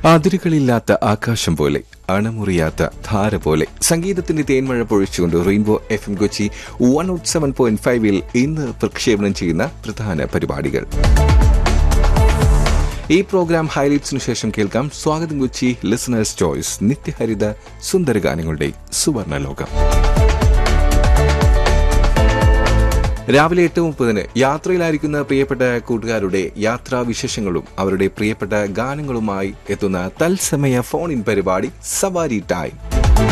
അതിരുകളില്ലാത്ത ആകാശം പോലെ അണമുറിയാത്ത ധാര പോലെ സംഗീതത്തിന്റെ തേന്മഴ പൊഴിച്ചുകൊണ്ട് rainbow F M Kochi one out seven point ഫൈവിൽ ഇന്ന് പ്രക്ഷേപണം ചെയ്യുന്ന പ്രധാന പരിപാടികൾ ഈ പ്രോഗ്രാം ഹൈലൈറ്റ്സിനു ശേഷം കേൾക്കാം സ്വാഗതം കൊച്ചി ലിസണേഴ്സ് ചോയ്സ് നിത്യഹരിത സുന്ദരഗാനങ്ങളുടെ സുവർണ ലോകം രാവിലെ എട്ട് മുപ്പതിന് യാത്രയിലായിരിക്കുന്ന പ്രിയപ്പെട്ട കൂട്ടുകാരുടെ യാത്രാ വിശേഷങ്ങളും അവരുടെ പ്രിയപ്പെട്ട ഗാനങ്ങളുമായി എത്തുന്ന തത്സമയ ഫോൺ ഇൻ പരിപാടി സവാരി ടൈം